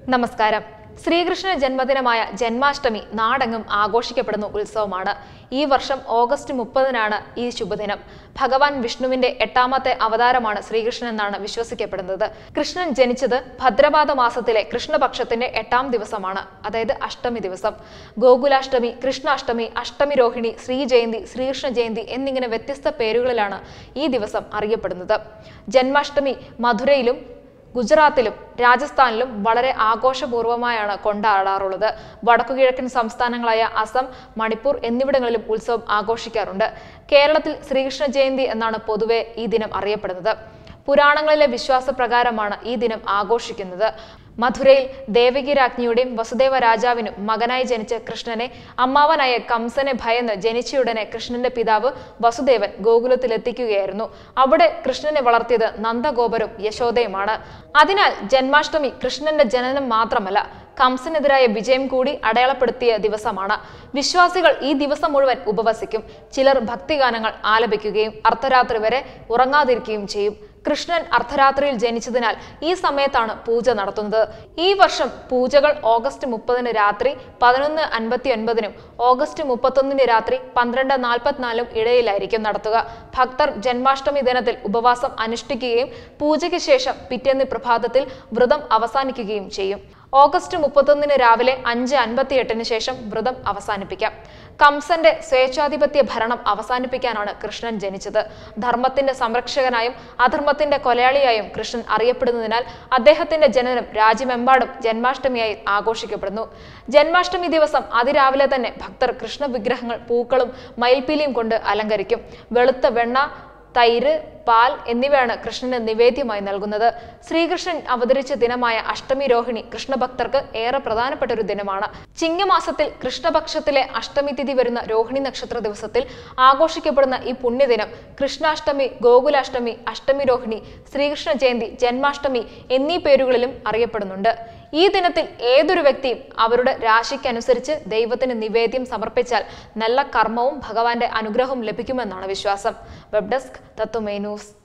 നമസ്കാരം ശ്രീകൃഷ്ണ ജന്മദിനമായ ജന്മാഷ്ടമി നാടെങ്ങും ആഘോഷിക്കപ്പെടുന്ന ഉത്സവമാണ് ഈ വർഷം ഓഗസ്റ്റ് മുപ്പതിനാണ് ഈ ശുഭദിനം ഭഗവാൻ വിഷ്ണുവിന്റെ എട്ടാമത്തെ അവതാരമാണ് ശ്രീകൃഷ്ണൻ എന്നാണ് വിശ്വസിക്കപ്പെടുന്നത് കൃഷ്ണൻ ജനിച്ചത് ഭദ്രപാദ മാസത്തിലെ കൃഷ്ണപക്ഷത്തിന്റെ എട്ടാം ദിവസമാണ് അതായത് അഷ്ടമി ദിവസം ഗോകുലാഷ്ടമി കൃഷ്ണാഷ്ടമി അഷ്ടമി രോഹിണി ശ്രീജയന്തി ശ്രീകൃഷ്ണ ജയന്തി എന്നിങ്ങനെ വ്യത്യസ്ത പേരുകളിലാണ് ഈ ദിവസം അറിയപ്പെടുന്നത് ജന്മാഷ്ടമി മധുരയിലും ഗുജറാത്തിലും രാജസ്ഥാനിലും വളരെ ആഘോഷപൂർവ്വമായാണ് കൊണ്ടാടാറുള്ളത് വടക്കുകിഴക്കൻ സംസ്ഥാനങ്ങളായ അസം മണിപ്പൂർ എന്നിവിടങ്ങളിലും ഉത്സവം ആഘോഷിക്കാറുണ്ട് കേരളത്തിൽ ശ്രീകൃഷ്ണ ജയന്തി എന്നാണ് പൊതുവെ ഈ ദിനം അറിയപ്പെടുന്നത് പുരാണങ്ങളിലെ വിശ്വാസപ്രകാരമാണ് ഈ ദിനം ആഘോഷിക്കുന്നത് മധുരയിൽ ദേവകി രാജ്ഞിയുടെയും വസുദേവ രാജാവിനും മകനായി ജനിച്ച കൃഷ്ണനെ അമ്മാവനായ കംസനെ ഭയന്ന് ജനിച്ചയുടനെ കൃഷ്ണന്റെ പിതാവ് വസുദേവൻ ഗോകുലത്തിലെത്തിക്കുകയായിരുന്നു അവിടെ കൃഷ്ണനെ വളർത്തിയത് നന്ദഗോപരും യശോദയുമാണ് അതിനാൽ ജന്മാഷ്ടമി കൃഷ്ണന്റെ ജനനം മാത്രമല്ല കംസനെതിരായ വിജയം കൂടി അടയാളപ്പെടുത്തിയ ദിവസമാണ് വിശ്വാസികൾ ഈ ദിവസം മുഴുവൻ ഉപവസിക്കും ചിലർ ഭക്തിഗാനങ്ങൾ ആലപിക്കുകയും അർദ്ധരാത്രി വരെ ഉറങ്ങാതിരിക്കുകയും ചെയ്യും കൃഷ്ണൻ അർദ്ധരാത്രിയിൽ ജനിച്ചതിനാൽ ഈ സമയത്താണ് പൂജ നടത്തുന്നത് ഈ വർഷം പൂജകൾ ഓഗസ്റ്റ് മുപ്പതിന് രാത്രി പതിനൊന്ന് അൻപത്തി ഒൻപതിനും ഓഗസ്റ്റ് മുപ്പത്തൊന്നിന് രാത്രി പന്ത്രണ്ട് നാൽപ്പത്തിനാലും ഇടയിലായിരിക്കും നടത്തുക ഭക്തർ ജന്മാഷ്ടമി ദിനത്തിൽ ഉപവാസം അനുഷ്ഠിക്കുകയും പൂജയ്ക്ക് ശേഷം പിറ്റേന്ന് പ്രഭാതത്തിൽ വ്രതം അവസാനിക്കുകയും ചെയ്യും ഓഗസ്റ്റ് മുപ്പത്തൊന്നിന് രാവിലെ അഞ്ച് അൻപത്തിയെട്ടിന് ശേഷം വ്രതം അവസാനിപ്പിക്കാം കംസന്റെ സ്വേച്ഛാധിപത്യ ഭരണം അവസാനിപ്പിക്കാനാണ് കൃഷ്ണൻ ജനിച്ചത് ധർമ്മത്തിന്റെ സംരക്ഷകനായും അധർമ്മത്തിന്റെ കൊലയാളിയായും കൃഷ്ണൻ അറിയപ്പെടുന്നതിനാൽ അദ്ദേഹത്തിന്റെ ജനനം രാജ്യമെമ്പാടും ജന്മാഷ്ടമിയായി ആഘോഷിക്കപ്പെടുന്നു ജന്മാഷ്ടമി ദിവസം അതിരാവിലെ തന്നെ ഭക്തർ കൃഷ്ണ വിഗ്രഹങ്ങൾ പൂക്കളും മയിൽപ്പീലിയും കൊണ്ട് അലങ്കരിക്കും വെളുത്ത വെണ്ണ തൈര് പാൽ എന്നിവയാണ് കൃഷ്ണന് നിവേദ്യമായി നൽകുന്നത് ശ്രീകൃഷ്ണൻ അവതരിച്ച ദിനമായ അഷ്ടമി രോഹിണി കൃഷ്ണഭക്തർക്ക് ഏറെ പ്രധാനപ്പെട്ട ഒരു ദിനമാണ് ചിങ്ങമാസത്തിൽ കൃഷ്ണപക്ഷത്തിലെ അഷ്ടമി തിഥി വരുന്ന രോഹിണി നക്ഷത്ര ദിവസത്തിൽ ആഘോഷിക്കപ്പെടുന്ന ഈ പുണ്യദിനം കൃഷ്ണാഷ്ടമി ഗോകുലാഷ്ടമി അഷ്ടമി രോഹിണി ശ്രീകൃഷ്ണ ജയന്തി ജന്മാഷ്ടമി എന്നീ പേരുകളിലും അറിയപ്പെടുന്നുണ്ട് ഈ ദിനത്തിൽ ഏതൊരു വ്യക്തിയും അവരുടെ രാശിക്കനുസരിച്ച് ദൈവത്തിന് നിവേദ്യം സമർപ്പിച്ചാൽ നല്ല കർമ്മവും ഭഗവാന്റെ അനുഗ്രഹവും ലഭിക്കുമെന്നാണ് വിശ്വാസം വെബ് ഡെസ്ക് തത്വമേ ന്യൂസ്